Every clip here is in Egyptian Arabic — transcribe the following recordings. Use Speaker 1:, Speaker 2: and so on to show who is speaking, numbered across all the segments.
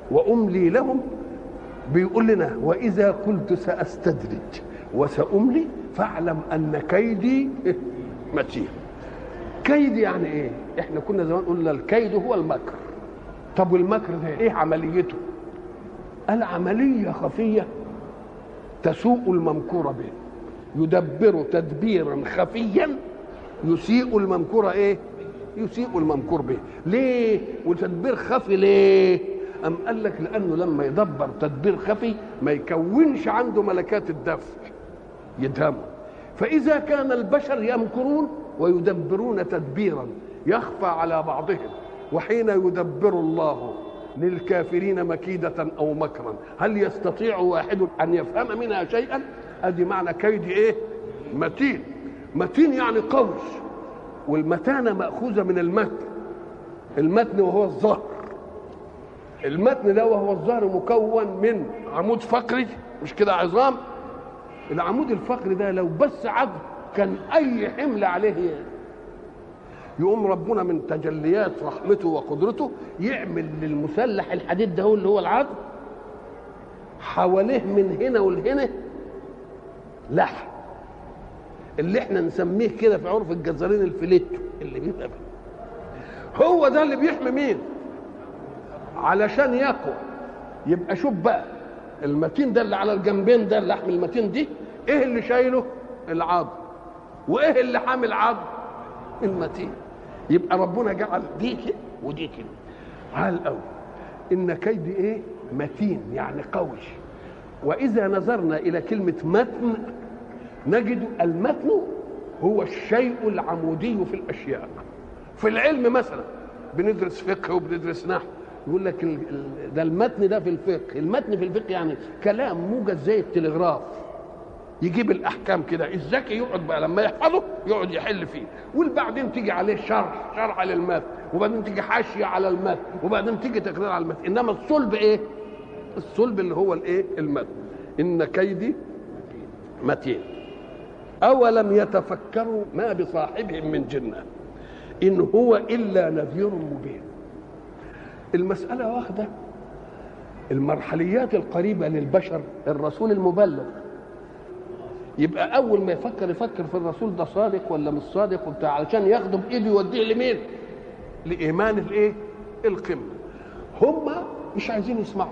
Speaker 1: واملي لهم بيقول لنا واذا قلت ساستدرج وساملي فاعلم ان كيدي متين كيد يعني ايه احنا كنا زمان قلنا الكيد هو المكر طب والمكر ده ايه عمليته العمليه خفيه تسوء الممكور به يدبر تدبيرا خفيا يسيء الممكور ايه يسيء الممكور به ليه وتدبير خفي ليه أم قال لك لأنه لما يدبر تدبير خفي ما يكونش عنده ملكات الدفع يدهمه فإذا كان البشر يمكرون ويدبرون تدبيرا يخفى على بعضهم وحين يدبر الله للكافرين مكيدة أو مكرا هل يستطيع واحد أن يفهم منها شيئا أدي معنى كيد إيه متين متين يعني قوي والمتانة مأخوذة من المتن المتن وهو الظهر المتن ده وهو الظهر مكون من عمود فقري مش كده عظام العمود الفقري ده لو بس عظم كان اي حمل عليه يقوم ربنا من تجليات رحمته وقدرته يعمل للمسلح الحديد ده هو اللي هو العظم حواليه من هنا ولهنا لحم اللي احنا نسميه كده في عرف الجزارين الفليتو اللي بيبقى فيه. هو ده اللي بيحمي مين علشان يقوى يبقى شوف بقى المتين ده اللي على الجنبين ده اللحم المتين دي ايه اللي شايله العظم وايه اللي حامل عظم المتين يبقى ربنا جعل دي كده ودي كده على الاول ان كيد ايه متين يعني قوي واذا نظرنا الى كلمه متن نجد المتن هو الشيء العمودي في الاشياء في العلم مثلا بندرس فقه وبندرس نحو يقول لك ال- ال- ده المتن ده في الفقه المتن في الفقه يعني كلام موجز زي التلغراف يجيب الاحكام كده الذكي يقعد بقى لما يحفظه يقعد يحل فيه وبعدين تيجي عليه شرح شرح للمتن وبعدين تيجي حاشيه على المتن وبعدين تيجي تقرير على المتن انما الصلب ايه الصلب اللي هو الايه المتن ان كيدي متين اولم يتفكروا ما بصاحبهم من جنه ان هو الا نذير مبين المساله واخده المرحليات القريبه للبشر الرسول المبلغ يبقى اول ما يفكر يفكر في الرسول ده صادق ولا مش صادق وبتاع علشان ياخده بايده يوديه لمين لايمان الايه القمه هم مش عايزين يسمعوا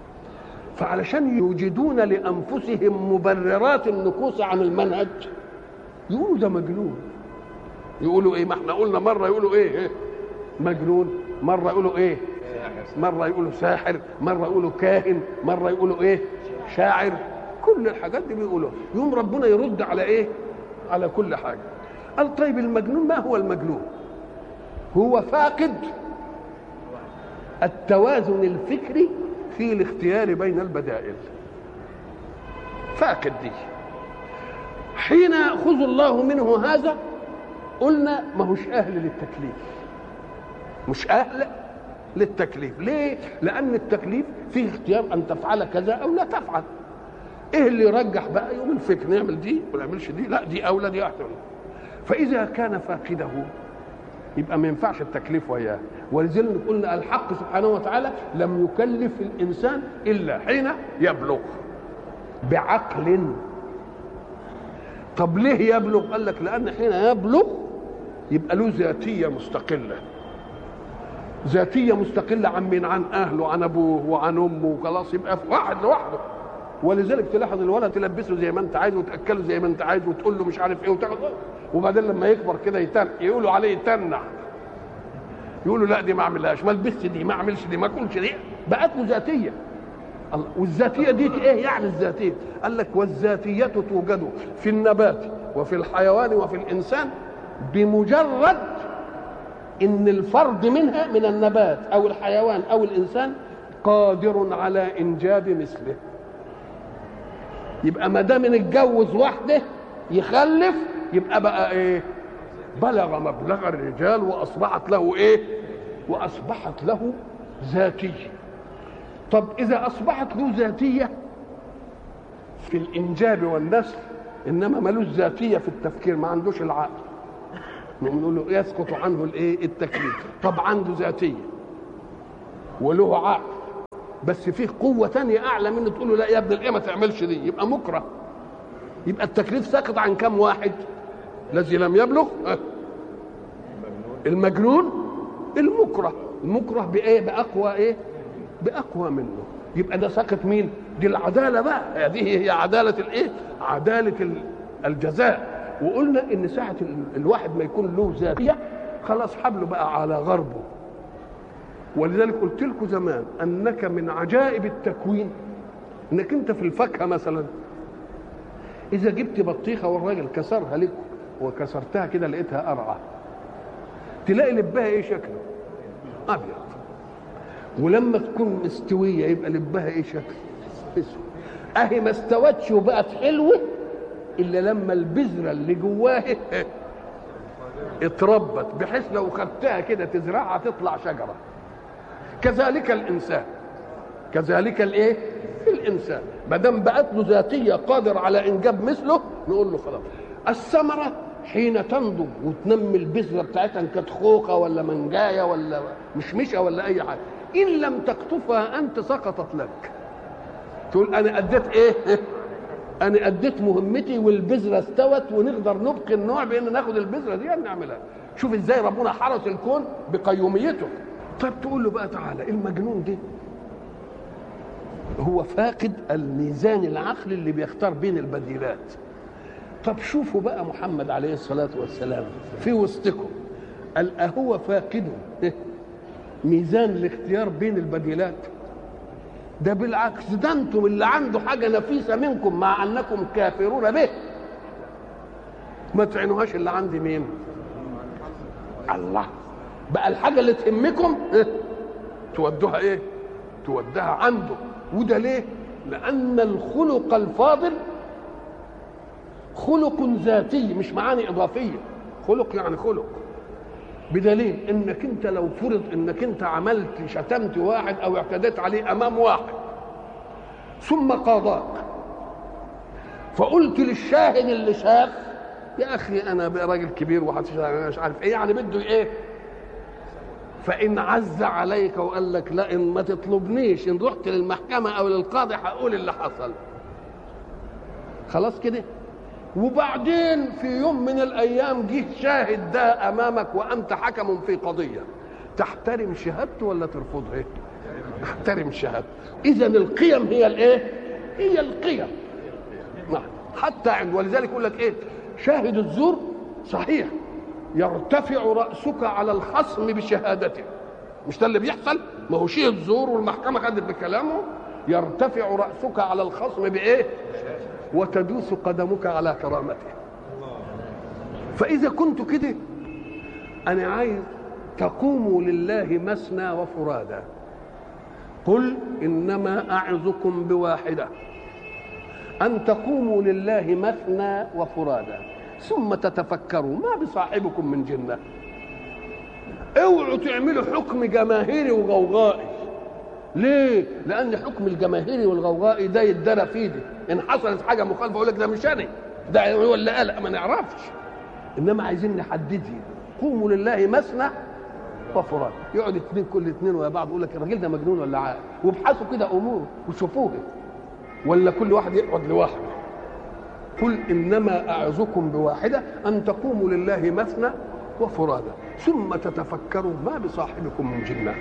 Speaker 1: فعلشان يوجدون لانفسهم مبررات النكوص عن المنهج يقولوا ده مجنون يقولوا ايه ما احنا قلنا مره يقولوا ايه, إيه؟ مجنون مره يقولوا ايه مره يقولوا ساحر مره يقولوا كاهن مره يقولوا ايه شاعر كل الحاجات دي بيقولوها يوم ربنا يرد على ايه على كل حاجه قال طيب المجنون ما هو المجنون هو فاقد التوازن الفكري في الاختيار بين البدائل فاقد دي حين ياخذ الله منه هذا قلنا ما هوش اهل للتكليف مش اهل للتكليف ليه لان التكليف فيه اختيار ان تفعل كذا او لا تفعل ايه اللي يرجح بقى يوم الفكر نعمل دي ولا نعملش دي لا دي اولى دي احسن فاذا كان فاقده يبقى ما ينفعش التكليف وياه ولذلك قلنا الحق سبحانه وتعالى لم يكلف الانسان الا حين يبلغ بعقل طب ليه يبلغ قال لك لان حين يبلغ يبقى له ذاتيه مستقله ذاتيه مستقله عن مين عن اهله عن ابوه وعن امه وخلاص يبقى في واحد لوحده ولذلك تلاحظ الولد تلبسه زي ما انت عايز وتاكله زي ما انت عايز وتقول له مش عارف ايه وتاخد وبعدين لما يكبر كده يتن يقولوا عليه يتنع يقولوا لا دي ما اعملهاش ما البسش دي ما اعملش دي ما اكلش دي بقت له ذاتيه الله والذاتيه دي ايه يعني الذاتيه قال لك والذاتيه توجد في النبات وفي الحيوان وفي الانسان بمجرد ان الفرد منها من النبات او الحيوان او الانسان قادر على انجاب مثله يبقى ما دام نتجوز واحده يخلف يبقى بقى ايه بلغ مبلغ الرجال واصبحت له ايه واصبحت له ذاتيه طب اذا اصبحت له ذاتيه في الانجاب والنسل انما ملوش ذاتيه في التفكير ما عندوش العقل نقول له يسقط عنه الايه التكليف طب عنده ذاتيه وله عقل بس فيه قوه تانية اعلى منه تقول له لا يا ابن الايه ما تعملش دي يبقى مكره يبقى التكليف ساقط عن كم واحد الذي لم يبلغ أه. المجنون المكره المكره بايه باقوى ايه باقوى منه يبقى ده ساقط مين دي العداله بقى هذه هي عداله الايه عداله الجزاء وقلنا ان ساعه الواحد ما يكون له ذاتيه خلاص حبله بقى على غربه ولذلك قلت لكم زمان انك من عجائب التكوين انك انت في الفاكهه مثلا اذا جبت بطيخه والراجل كسرها لك وكسرتها كده لقيتها قرعه تلاقي لبها ايه شكله ابيض ولما تكون مستويه يبقى لبها ايه شكله اسود اهي ما استوتش وبقت حلوه الا لما البذره اللي جواها اتربت بحيث لو خدتها كده تزرعها تطلع شجره كذلك الانسان كذلك الايه الانسان ما دام بقت له ذاتيه قادر على انجاب مثله نقول له خلاص الثمره حين تنضج وتنمي البذره بتاعتها ان كانت خوخه ولا منجايه ولا مشمشه ولا اي حاجه ان لم تقطفها انت سقطت لك تقول انا اديت ايه انا اديت مهمتي والبذره استوت ونقدر نبقي النوع بان ناخد البذره دي نعملها شوف ازاي ربنا حرس الكون بقيوميته طيب تقول له بقى تعالى المجنون ده هو فاقد الميزان العقلي اللي بيختار بين البديلات طب شوفوا بقى محمد عليه الصلاة والسلام في وسطكم قال أهو فاقد ميزان الاختيار بين البديلات ده بالعكس ده انتم اللي عنده حاجة نفيسة منكم مع أنكم كافرون به ما تعينوهاش اللي عندي مين الله بقى الحاجة اللي تهمكم تودوها ايه تودها عنده وده ليه لأن الخلق الفاضل خلق ذاتي مش معاني إضافية خلق يعني خلق بدليل انك انت لو فرض انك انت عملت شتمت واحد او اعتديت عليه امام واحد ثم قاضاك فقلت للشاهد اللي شاف يا اخي انا راجل كبير ومش عارف ايه يعني بده ايه فان عز عليك وقال لك لا ان ما تطلبنيش ان رحت للمحكمه او للقاضي هقول اللي حصل خلاص كده وبعدين في يوم من الايام جه شاهد ده امامك وانت حكم في قضيه تحترم شهادته ولا ترفضها تحترم شهادته اذا القيم هي الايه هي القيم نعم حتى عند ولذلك يقول لك ايه شاهد الزور صحيح يرتفع راسك على الخصم بشهادته مش ده اللي بيحصل ما هو شيء الزور والمحكمه خدت بكلامه يرتفع راسك على الخصم بايه وتدوس قدمك على كرامته فإذا كنت كده أنا عايز تقوموا لله مثنى وفرادا قل إنما أعظكم بواحدة أن تقوموا لله مثنى وفرادا ثم تتفكروا ما بصاحبكم من جنة اوعوا تعملوا حكم جماهيري وغوغائي ليه؟ لأن حكم الجماهيري والغوغائي ده يتدرى في ايدي، إن حصلت حاجة مخالفة أقول لك ده مش أنا، ده هو اللي قال ما نعرفش. إنما عايزين نحددها، قوموا لله مثنى وفراد، يقعد اثنين كل اثنين ويا بعض يقول لك الراجل ده مجنون ولا عاقل، وابحثوا كده أمور وشوفوها. ولا كل واحد يقعد لوحده. قل إنما أعظكم بواحدة أن تقوموا لله مثنى وفرادا، ثم تتفكروا ما بصاحبكم من جنة.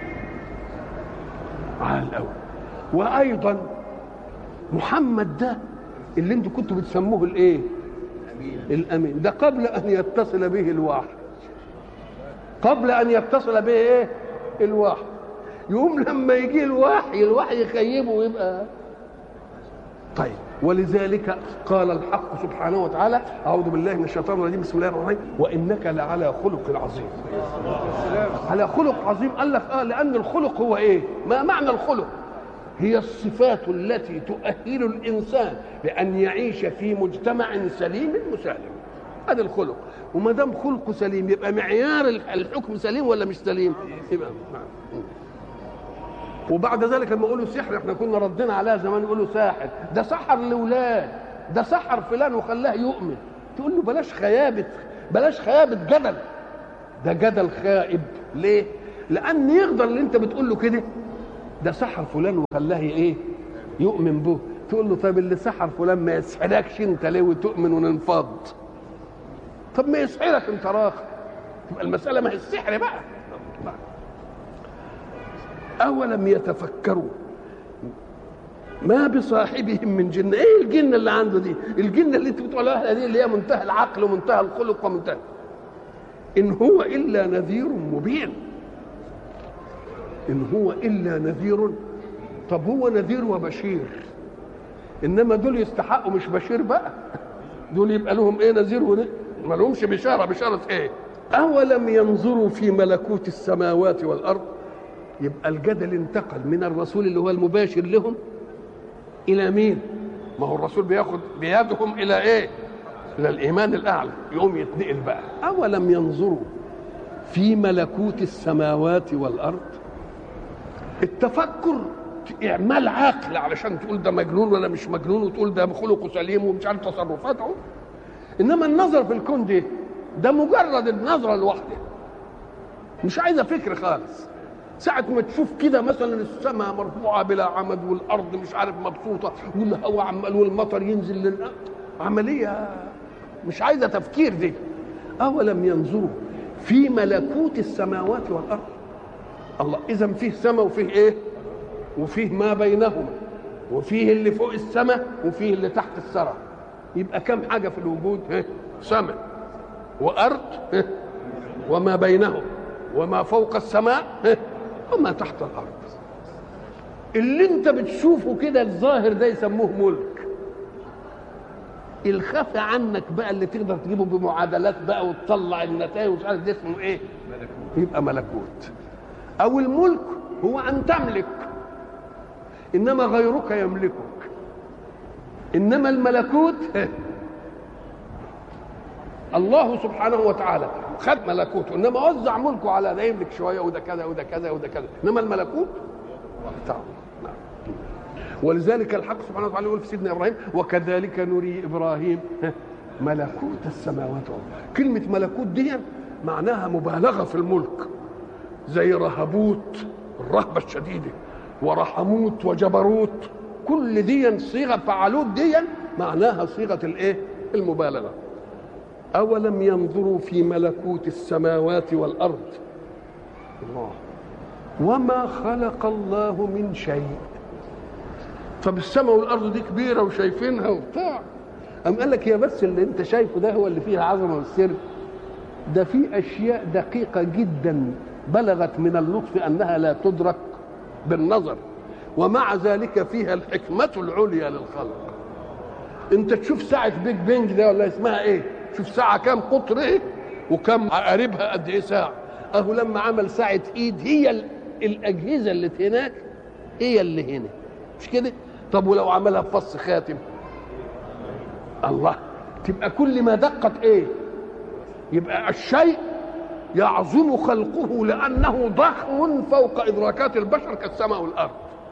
Speaker 1: على الاول وايضا محمد ده اللي انتوا كنتوا بتسموه الايه الامين ده قبل ان يتصل به الوحي قبل ان يتصل به ايه الوحي يقوم لما يجي الوحي الوحي يخيبه ويبقى طيب ولذلك قال الحق سبحانه وتعالى اعوذ بالله من الشيطان الرجيم بسم الله الرحمن الرحيم وانك لعلى خلق عظيم على خلق عظيم قال لك اه لان الخلق هو ايه ما معنى الخلق هي الصفات التي تؤهل الانسان لان يعيش في مجتمع سليم مسالم هذا الخلق وما دام خلقه سليم يبقى معيار الحكم سليم ولا مش سليم يبقى نعم وبعد ذلك لما يقولوا سحر احنا كنا ردينا عليها زمان يقولوا ساحر ده سحر الاولاد ده سحر فلان وخلاه يؤمن تقول له بلاش خيابه بلاش خيابه جدل ده جدل خائب ليه؟ لان يقدر اللي انت بتقول له كده ده سحر فلان وخلاه ايه يؤمن به تقول له طيب اللي سحر فلان ما يسحركش انت ليه وتؤمن وننفض طب ما يسحرك انت راخر تبقى المساله ما هي السحر بقى اولم يتفكروا ما بصاحبهم من جنة ايه الجنة اللي عنده دي الجنة اللي انت بتقول عليها دي اللي هي منتهى العقل ومنتهى الخلق ومنتهى ان هو الا نذير مبين ان هو الا نذير طب هو نذير وبشير انما دول يستحقوا مش بشير بقى دول يبقى لهم ايه نذير ون... ما لهمش بشاره بشاره ايه اولم ينظروا في ملكوت السماوات والارض يبقى الجدل انتقل من الرسول اللي هو المباشر لهم الى مين ما هو الرسول بياخد بيدهم الى ايه الى الايمان الاعلى يقوم يتنقل بقى اولم ينظروا في ملكوت السماوات والارض التفكر اعمال عقل علشان تقول ده مجنون ولا مش مجنون وتقول ده خلقه سليم ومش عارف تصرفاته انما النظر في الكون ده ده مجرد النظره الواحده مش عايزه فكر خالص ساعة ما تشوف كده مثلا السماء مرفوعة بلا عمد والأرض مش عارف مبسوطة والهواء عمال والمطر ينزل للأرض عملية مش عايزة تفكير دي أولم ينظروا في ملكوت السماوات والأرض الله إذا فيه سماء وفيه إيه وفيه ما بينهما وفيه اللي فوق السماء وفيه اللي تحت الثرى يبقى كم حاجة في الوجود إيه؟ سماء وأرض إيه؟ وما بينهم وما فوق السماء إيه؟ وما تحت الارض اللي انت بتشوفه كده الظاهر ده يسموه ملك الخفى عنك بقى اللي تقدر تجيبه بمعادلات بقى وتطلع النتائج ومش عارف ده اسمه ايه يبقى ملكوت او الملك هو ان تملك انما غيرك يملكك انما الملكوت الله سبحانه وتعالى خد ملكوته انما وزع ملكه على ده يملك شويه وده كذا وده كذا وده كذا انما الملكوت بتاعه نعم. ولذلك الحق سبحانه وتعالى يقول في سيدنا ابراهيم وكذلك نري ابراهيم ملكوت السماوات والارض كلمه ملكوت دي معناها مبالغه في الملك زي رهبوت الرهبه الشديده ورحموت وجبروت كل دي صيغه فعلوت دي معناها صيغه الايه المبالغه أولم ينظروا في ملكوت السماوات والأرض الله وما خلق الله من شيء طب السماء والأرض دي كبيرة وشايفينها وبتاع أم قال لك يا بس اللي أنت شايفه ده هو اللي فيه العظمة والسر ده في أشياء دقيقة جدا بلغت من اللطف أنها لا تدرك بالنظر ومع ذلك فيها الحكمة العليا للخلق انت تشوف ساعة بيج بينج ده ولا اسمها ايه شوف ساعة كام قطر ايه وكم عقاربها قد ايه ساعة اهو لما عمل ساعة ايد هي الاجهزة اللي هناك هي اللي هنا مش كده طب ولو عملها بفص خاتم الله تبقى كل ما دقت ايه يبقى الشيء يعظم خلقه لانه ضخم فوق ادراكات البشر كالسماء والارض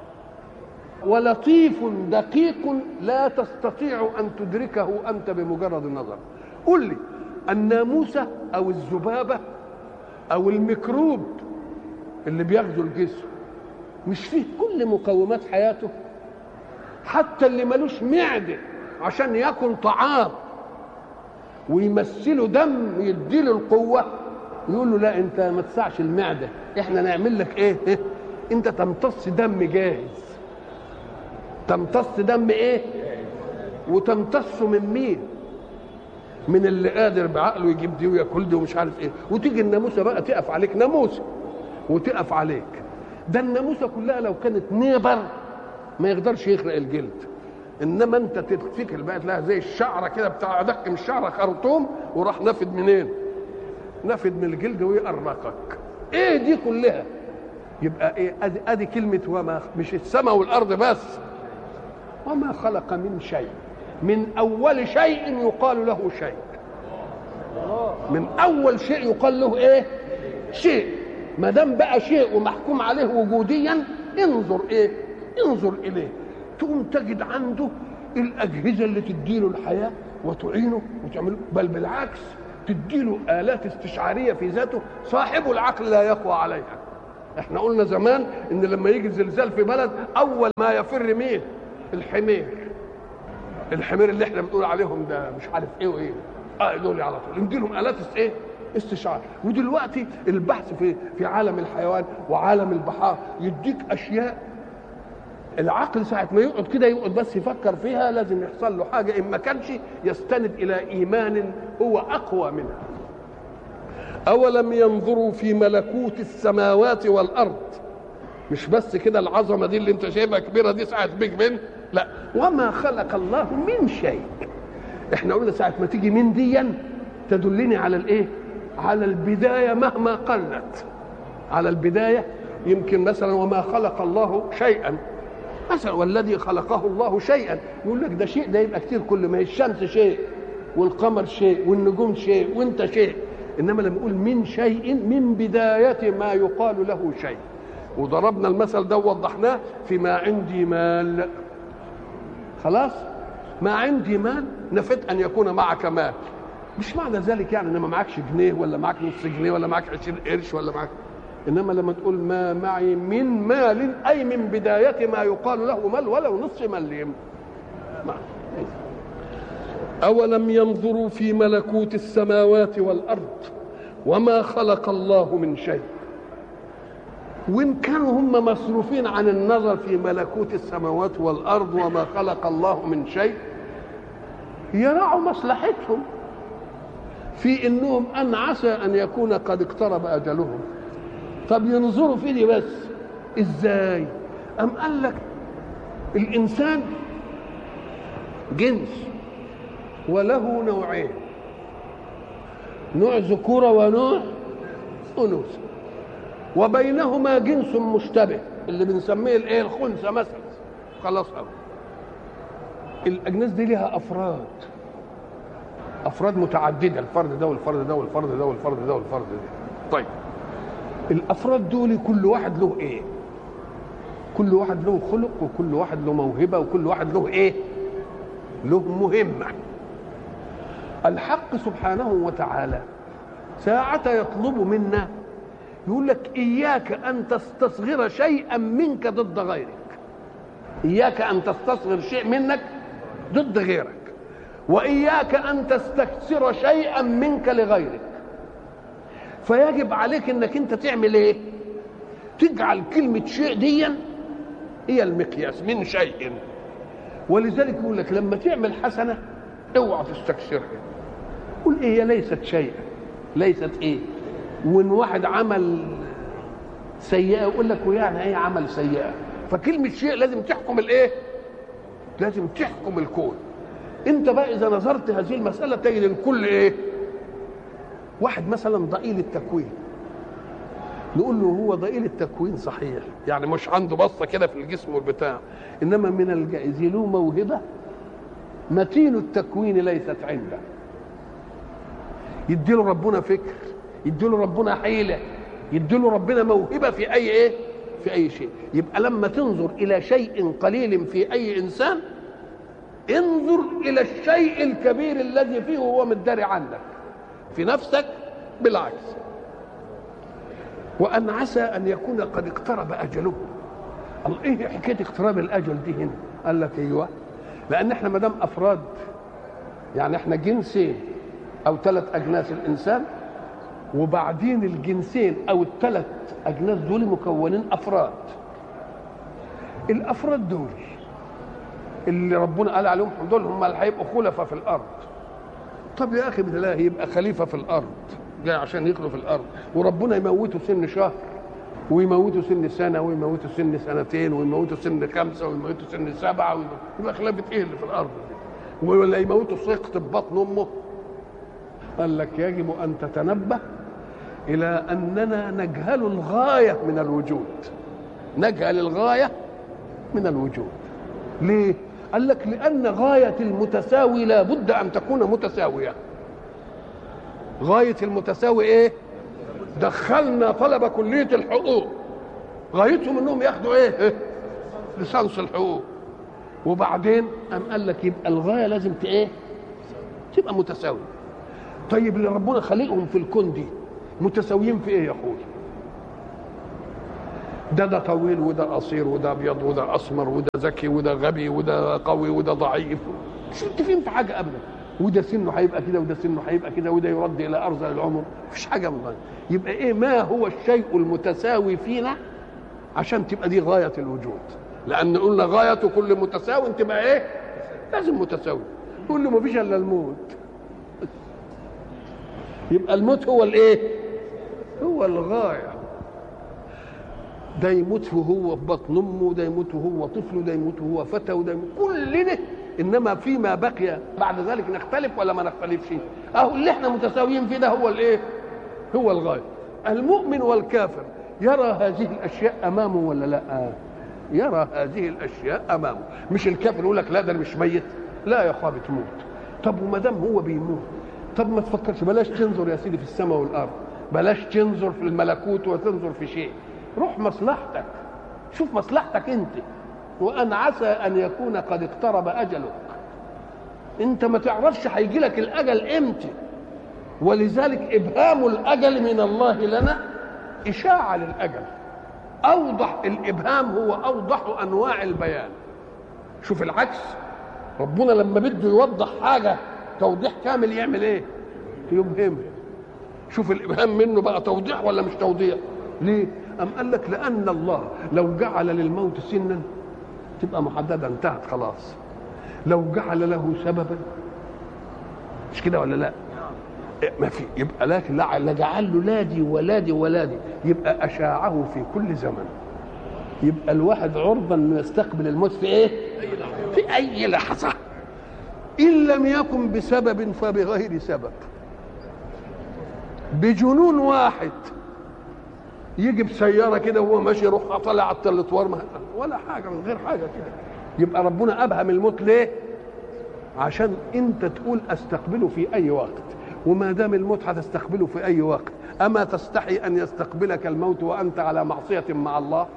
Speaker 1: ولطيف دقيق لا تستطيع ان تدركه انت بمجرد النظر قل لي الناموسه او الذبابه او الميكروب اللي بيغزو الجسم مش فيه كل مقومات حياته حتى اللي ملوش معده عشان ياكل طعام ويمثله دم يديله القوه يقول له لا انت ما تسعش المعده احنا نعمل لك ايه, إيه؟ انت تمتص دم جاهز تمتص دم ايه وتمتصه من مين من اللي قادر بعقله يجيب دي وياكل دي ومش عارف ايه وتيجي الناموسه بقى تقف عليك ناموسه وتقف عليك ده الناموسه كلها لو كانت نيبر ما يقدرش يخرق الجلد انما انت تفتكر بقى تلاقيها زي الشعره كده بتاع ادق من الشعره خرطوم وراح نافد منين؟ نافد من الجلد ويقرقك ايه دي كلها؟ يبقى ايه ادي ادي كلمه وما مش السماء والارض بس وما خلق من شيء من اول شيء يقال له شيء من اول شيء يقال له ايه شيء ما دام بقى شيء ومحكوم عليه وجوديا انظر ايه انظر اليه تقوم تجد عنده الاجهزه اللي تديله الحياه وتعينه وتعمله بل بالعكس تديله الات استشعاريه في ذاته صاحب العقل لا يقوى عليها احنا قلنا زمان ان لما يجي زلزال في بلد اول ما يفر مين الحمير الحمير اللي احنا بنقول عليهم ده مش عارف ايه وايه اه دول على طول ندي لهم الات ايه استشعار ودلوقتي البحث في في عالم الحيوان وعالم البحار يديك اشياء العقل ساعة ما يقعد كده يقعد بس يفكر فيها لازم يحصل له حاجة إن ما كانش يستند إلى إيمان هو أقوى منها أولم ينظروا في ملكوت السماوات والأرض مش بس كده العظمة دي اللي أنت شايفها كبيرة دي ساعة بيج بن لا وما خلق الله من شيء احنا قلنا ساعة ما تيجي من ديا تدلني على الايه على البداية مهما قلت على البداية يمكن مثلا وما خلق الله شيئا مثلا والذي خلقه الله شيئا يقول لك ده شيء ده يبقى كتير كل ما هي الشمس شيء والقمر شيء والنجوم شيء وانت شيء انما لما يقول من شيء من بدايه ما يقال له شيء وضربنا المثل ده ووضحناه فيما عندي مال خلاص ما عندي مال نفت ان يكون معك مال مش معنى ذلك يعني ان ما معكش جنيه ولا معك نص جنيه ولا معك 20 قرش ولا معك انما لما تقول ما معي من مال اي من بدايه ما يقال له مال ولو نصف مليم اولم ينظروا في ملكوت السماوات والارض وما خلق الله من شيء وان كانوا هم مصروفين عن النظر في ملكوت السماوات والارض وما خلق الله من شيء يراعوا مصلحتهم في انهم ان عسى ان يكون قد اقترب اجلهم طب ينظروا في دي بس ازاي ام قال لك الانسان جنس وله نوعين نوع ذكورة ونوع أنوثة وبينهما جنس مشتبه اللي بنسميه الايه الخنثى مثلا خلاص قوي الاجناس دي لها افراد افراد متعدده الفرد ده والفرد ده والفرد ده والفرد ده والفرد ده طيب الافراد دول كل واحد له ايه كل واحد له خلق وكل واحد له موهبه وكل واحد له ايه له مهمه الحق سبحانه وتعالى ساعة يطلب منا يقول لك إياك أن تستصغر شيئا منك ضد غيرك إياك أن تستصغر شيء منك ضد غيرك وإياك أن تستكثر شيئا منك لغيرك فيجب عليك انك انت تعمل ايه تجعل كلمة شيء ديا هي المقياس من شيء ولذلك يقول لك لما تعمل حسنة اوعى تستكثرها قول ايه هي ليست شيئا ليست ايه وان واحد عمل سيئة يقول لك ويعني ايه عمل سيئة فكلمة شيء لازم تحكم الايه لازم تحكم الكون انت بقى اذا نظرت هذه المسألة تجد الكل ايه واحد مثلا ضئيل التكوين نقول له هو ضئيل التكوين صحيح يعني مش عنده بصه كده في الجسم والبتاع انما من الجائز له موهبه متين التكوين ليست عنده يديله ربنا فكر يديله ربنا حيله يديله ربنا موهبه في اي ايه في اي شيء يبقى لما تنظر الى شيء قليل في اي انسان انظر الى الشيء الكبير الذي فيه وهو مداري عنك في نفسك بالعكس وان عسى ان يكون قد اقترب اجله الله ايه حكايه اقتراب الاجل دي هنا قال لك ايوه لان احنا ما دام افراد يعني احنا جنسين او ثلاث اجناس الانسان وبعدين الجنسين او الثلاث اجناس دول مكونين افراد الافراد دول اللي ربنا قال عليهم دول هم اللي هيبقوا خلفاء في الارض طب يا اخي بالله يبقى خليفه في الارض جاي عشان يخلف الارض وربنا يموته سن شهر ويموته سن سنه ويموته سن سنتين ويموته سن خمسه ويموته سن سبعه يبقى خلافه ايه اللي في الارض دي ولا يموته سقط ببطن امه قال لك يجب ان تتنبه الى اننا نجهل الغايه من الوجود نجهل الغايه من الوجود ليه قال لك لان غايه المتساوي لا بد ان تكون متساويه غايه المتساوي ايه دخلنا طلبه كليه الحقوق غايتهم انهم ياخدوا ايه لسانس الحقوق وبعدين قام قال لك يبقى الغايه لازم ايه تبقى متساويه طيب اللي ربنا خلقهم في الكون دي متساويين في ايه يا اخوي ده ده طويل وده قصير وده ابيض وده اسمر وده ذكي وده غبي وده قوي وده ضعيف مش متفقين في حاجه ابدا وده سنه هيبقى كده وده سنه هيبقى كده وده يرد الى ارذل العمر مفيش حاجه من ذلك يبقى ايه ما هو الشيء المتساوي فينا عشان تبقى دي غايه الوجود لان قلنا غايه كل متساوي تبقى ايه لازم متساوي تقول له مفيش الا الموت يبقى الموت هو الايه هو الغايه ده يموت وهو في بطن امه وده يموت وهو طفل وده يموت وهو فتى وده يموت كلنا انما فيما بقي بعد ذلك نختلف ولا ما نختلفش اهو اللي احنا متساويين فيه ده هو الايه هو الغايه المؤمن والكافر يرى هذه الاشياء امامه ولا لا يرى هذه الاشياء امامه مش الكافر يقول لك لا ده انا مش ميت لا يا اخويا بتموت طب وما دام هو بيموت طب ما تفكرش بلاش تنظر يا سيدي في السماء والارض بلاش تنظر في الملكوت وتنظر في شيء روح مصلحتك شوف مصلحتك انت وان عسى ان يكون قد اقترب اجلك انت ما تعرفش هيجي لك الاجل امتى ولذلك ابهام الاجل من الله لنا اشاعه للاجل اوضح الابهام هو اوضح انواع البيان شوف العكس ربنا لما بده يوضح حاجه توضيح كامل يعمل ايه يبهمها شوف الابهام منه بقى توضيح ولا مش توضيح ليه أم قال لك لأن الله لو جعل للموت سنا تبقى محددة انتهت خلاص لو جعل له سببا مش كده ولا لا ما في يبقى لكن لا جعل له لا دي ولا دي ولا دي يبقى أشاعه في كل زمن يبقى الواحد عرضة انه يستقبل الموت في ايه في اي لحظة ان لم يكن بسبب فبغير سبب بجنون واحد يجي بسياره كده وهو ماشي يروح طالع على التلتوار ولا حاجه من غير حاجه كده يبقى ربنا ابهم الموت ليه؟ عشان انت تقول استقبله في اي وقت وما دام الموت هتستقبله في اي وقت اما تستحي ان يستقبلك الموت وانت على معصيه مع الله؟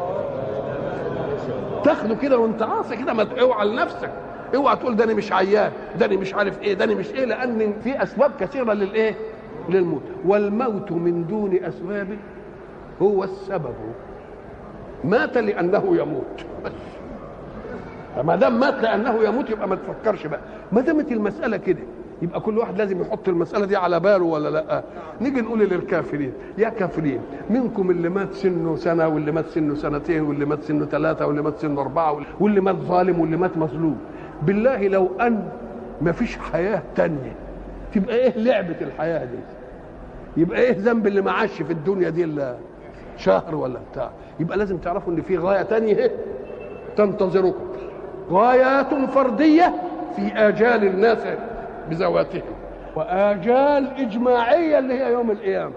Speaker 1: تاخده كده وانت عاصي كده ما اوعى لنفسك اوعى تقول ده انا مش عيان ده انا مش عارف ايه ده انا مش ايه لان في اسباب كثيره للايه؟ للموت والموت من دون اسباب هو السبب مات لانه يموت بس فما دام مات لانه يموت يبقى ما تفكرش بقى ما دامت المساله كده يبقى كل واحد لازم يحط المساله دي على باله ولا لا نيجي نقول للكافرين يا كافرين منكم اللي مات سنه سنه واللي مات سنه سنتين واللي مات سنه ثلاثه واللي مات سنه اربعه واللي مات ظالم واللي مات مظلوم بالله لو ان ما فيش حياه تانية تبقى ايه لعبه الحياه دي يبقى ايه ذنب اللي معاش في الدنيا دي الا شهر ولا بتاع يبقى لازم تعرفوا ان في غايه تانية تنتظركم غايات فرديه في اجال الناس بذواتهم واجال اجماعيه اللي هي يوم القيامه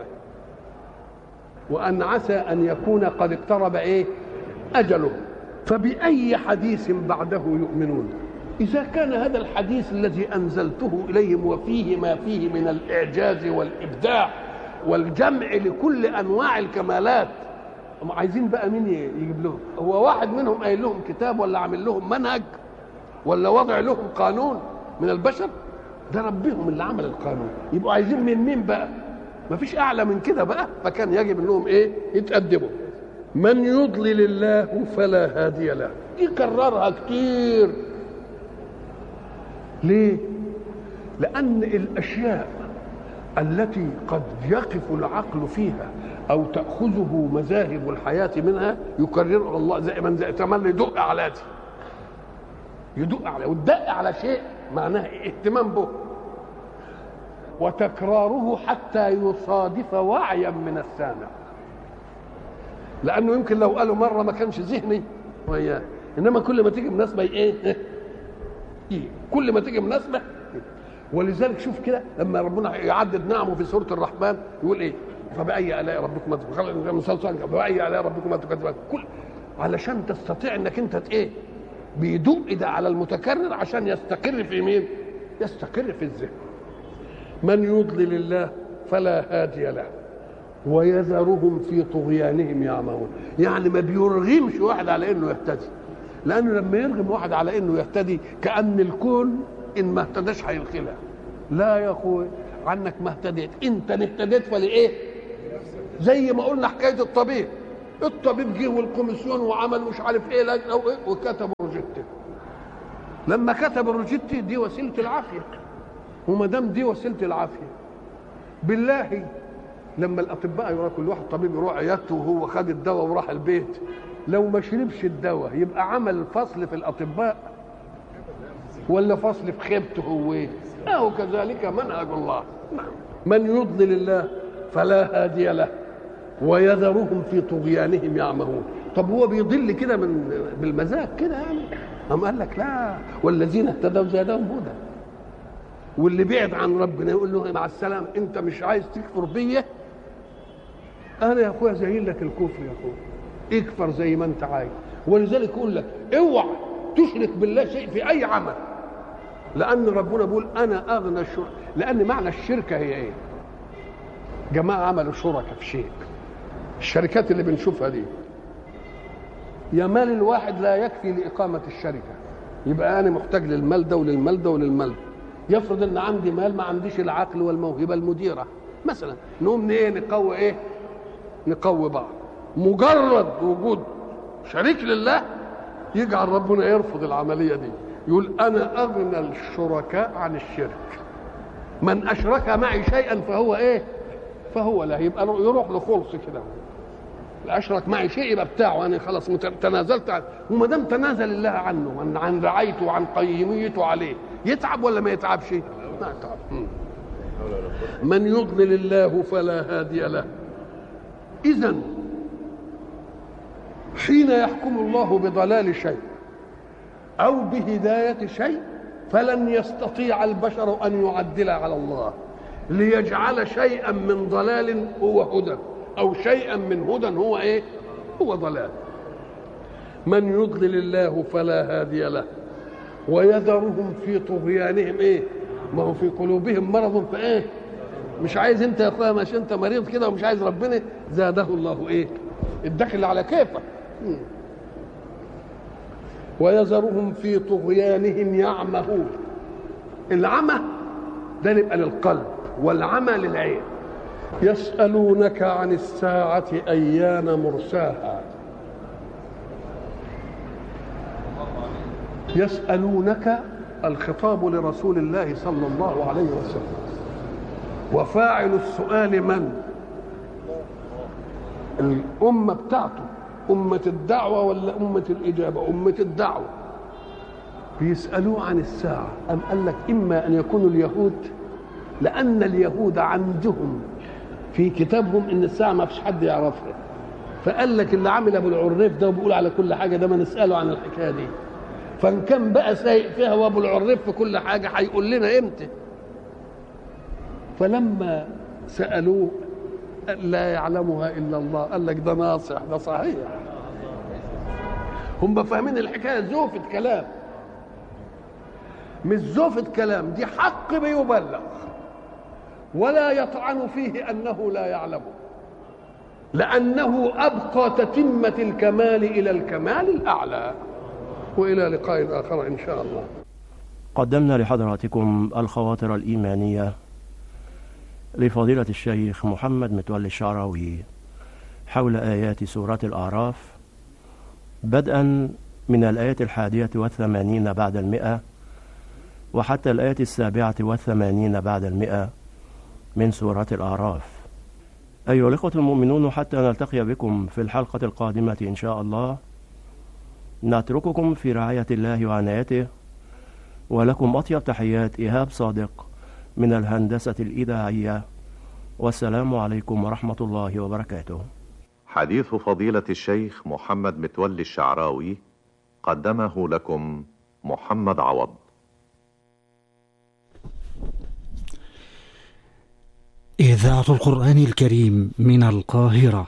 Speaker 1: وان عسى ان يكون قد اقترب ايه اجله فباي حديث بعده يؤمنون اذا كان هذا الحديث الذي انزلته اليهم وفيه ما فيه من الاعجاز والابداع والجمع لكل انواع الكمالات هم عايزين بقى مين يجيب لهم هو واحد منهم قايل لهم كتاب ولا عامل لهم منهج ولا وضع لهم قانون من البشر ده ربهم اللي عمل القانون يبقوا عايزين من مين بقى ما فيش اعلى من كده بقى فكان يجب انهم ايه يتقدموا من يضلل الله فلا هادي له يكررها كتير ليه لان الاشياء التي قد يقف العقل فيها او تاخذه مذاهب الحياه منها يكررها الله زي من زي تملي يدق على دي يدق على والدق على شيء معناه اهتمام به وتكراره حتى يصادف وعيا من السامع لانه يمكن لو قاله مره ما كانش ذهني وياه انما كل ما تيجي مناسبه ايه كل ما تيجي مناسبه ولذلك شوف كده لما ربنا يعدد نعمه في سوره الرحمن يقول ايه فبأي آلاء ربكما تكذبان فبأي آلاء ربكما تكذبان كل علشان تستطيع انك انت ايه بيدق ده على المتكرر عشان يستقر في مين يستقر في الذهن من يضلل الله فلا هادي له ويذرهم في طغيانهم يعمهون يعني ما بيرغمش واحد على انه يهتدي لانه لما يرغم واحد على انه يهتدي كان الكون ان ما اهتداش هيلخلها لا يا اخوي عنك ما اهتديت انت اهتديت فلايه زي ما قلنا حكايه الطبيب الطبيب جه والكوميسيون وعمل مش عارف ايه لجنه وايه وكتب روجيتي لما كتب الروجيتي دي وسيله العافيه وما دام دي وسيله العافيه بالله لما الاطباء يروح كل واحد طبيب يروح عيادته وهو خد الدواء وراح البيت لو ما شربش الدواء يبقى عمل فصل في الاطباء ولا فصل في خيبته هو ايه أو كذلك منهج الله من يضلل الله فلا هادي له ويذرهم في طغيانهم يعمهون طب هو بيضل كده من بالمزاج كده يعني أم قال لك لا والذين اهتدوا زادهم هدى واللي بعد عن ربنا يقول له مع السلامة انت مش عايز تكفر بيا انا يا اخويا زين لك الكفر يا اخويا اكفر زي ما انت عايز ولذلك يقول لك اوعى تشرك بالله شيء في اي عمل لان ربنا بيقول انا اغنى الشرك لان معنى الشركه هي ايه جماعه عملوا شركه في شيء الشركات اللي بنشوفها دي يا مال الواحد لا يكفي لاقامه الشركه يبقى انا محتاج للمال ده وللمال ده وللمال ده يفرض ان عندي مال ما عنديش العقل والموهبه المديره مثلا نقوم ايه نقوي ايه نقوي بعض مجرد وجود شريك لله يجعل ربنا يرفض العمليه دي يقول انا اغنى الشركاء عن الشرك من اشرك معي شيئا فهو ايه فهو لا يبقى يروح له خلص كده اشرك معي شيء يبقى بتاعه انا خلاص تنازلت عنه وما دام تنازل الله عنه عن عن رعايته وعن قيميته عليه يتعب ولا ما يتعبش؟ ما يتعب من يضلل الله فلا هادي له اذا حين يحكم الله بضلال شيء او بهدايه شيء فلن يستطيع البشر ان يعدل على الله ليجعل شيئا من ضلال هو هدى او شيئا من هدى هو ايه هو ضلال من يضلل الله فلا هادي له ويذرهم في طغيانهم ايه ما هو في قلوبهم مرض فايه مش عايز انت يا اخويا مش انت مريض كده ومش عايز ربنا زاده الله ايه الدخل على كيفك ويذرهم في طغيانهم يعمهون العمى ده يبقى للقلب والعمى للعين يسألونك عن الساعة أيان مرساها يسألونك الخطاب لرسول الله صلى الله عليه وسلم وفاعل السؤال من الأمة بتاعته أمة الدعوة ولا أمة الإجابة أمة الدعوة بيسألوه عن الساعة أم قال لك إما أن يكونوا اليهود لأن اليهود عندهم في كتابهم ان الساعه ما فيش حد يعرفها فقال لك اللي عامل ابو العريف ده وبيقول على كل حاجه ده ما نساله عن الحكايه دي فان كان بقى سايق فيها وابو العريف في كل حاجه هيقول لنا امتى فلما سالوه لا يعلمها الا الله قال لك ده ناصح ده صحيح هم فاهمين الحكايه زوفة كلام مش زوفة كلام دي حق بيبلغ ولا يطعن فيه انه لا يعلمه لانه ابقى تتمه الكمال الى الكمال الاعلى والى لقاء اخر ان شاء الله
Speaker 2: قدمنا لحضراتكم الخواطر الايمانيه لفضيله الشيخ محمد متولي الشعراوي حول ايات سوره الاعراف بدءا من الايه الحاديه والثمانين بعد المئه وحتى الايه السابعه والثمانين بعد المئه من سورة الأعراف أيها الإخوة المؤمنون حتى نلتقي بكم في الحلقة القادمة إن شاء الله نترككم في رعاية الله وعنايته ولكم أطيب تحيات إيهاب صادق من الهندسة الإذاعية والسلام عليكم ورحمة الله وبركاته
Speaker 3: حديث فضيلة الشيخ محمد متولي الشعراوي قدمه لكم محمد عوض
Speaker 4: إذاعة القرآن الكريم من القاهرة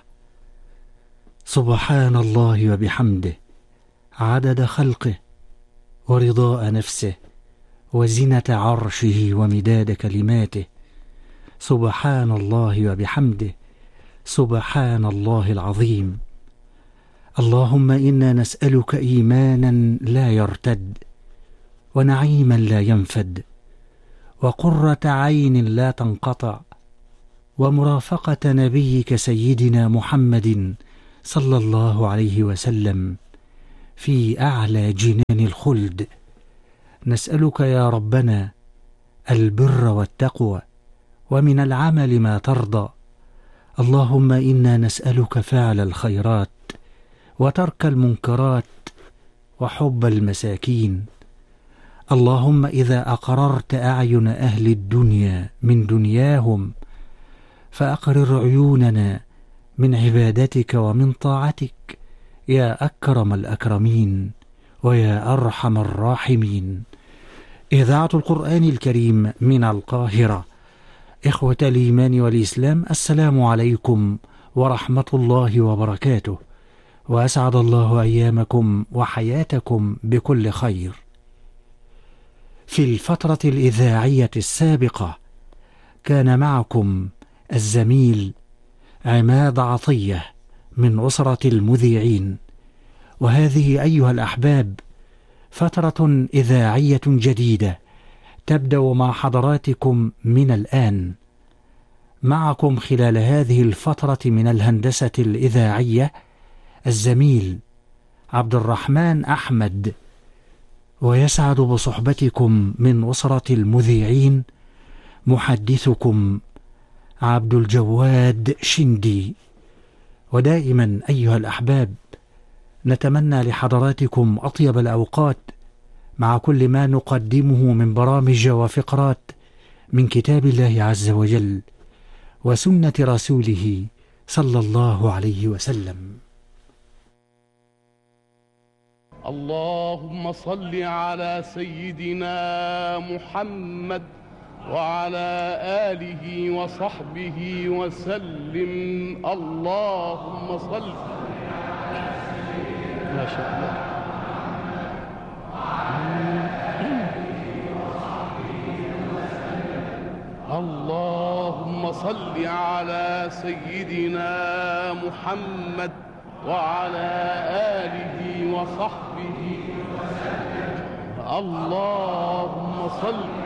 Speaker 4: سبحان الله وبحمده عدد خلقه ورضاء نفسه وزنة عرشه ومداد كلماته سبحان الله وبحمده سبحان الله العظيم اللهم إنا نسألك إيمانا لا يرتد ونعيما لا ينفد وقرة عين لا تنقطع ومرافقة نبيك سيدنا محمد صلى الله عليه وسلم في اعلى جنان الخلد نسالك يا ربنا البر والتقوى ومن العمل ما ترضى اللهم انا نسالك فعل الخيرات وترك المنكرات وحب المساكين اللهم اذا اقررت اعين اهل الدنيا من دنياهم فاقرر عيوننا من عبادتك ومن طاعتك يا اكرم الاكرمين ويا ارحم الراحمين اذاعه القران الكريم من القاهره اخوه الايمان والاسلام السلام عليكم ورحمه الله وبركاته واسعد الله ايامكم وحياتكم بكل خير في الفتره الاذاعيه السابقه كان معكم الزميل عماد عطيه من اسره المذيعين وهذه ايها الاحباب فتره اذاعيه جديده تبدا مع حضراتكم من الان معكم خلال هذه الفتره من الهندسه الاذاعيه الزميل عبد الرحمن احمد ويسعد بصحبتكم من اسره المذيعين محدثكم عبد الجواد شندي ودائما ايها الاحباب نتمنى لحضراتكم اطيب الاوقات مع كل ما نقدمه من برامج وفقرات من كتاب الله عز وجل وسنه رسوله صلى الله عليه وسلم
Speaker 5: اللهم صل على سيدنا محمد وعلى آله وصحبه وسلم اللهم صل ما شاء الله اللهم صل على سيدنا محمد وعلى آله وصحبه اللهم صل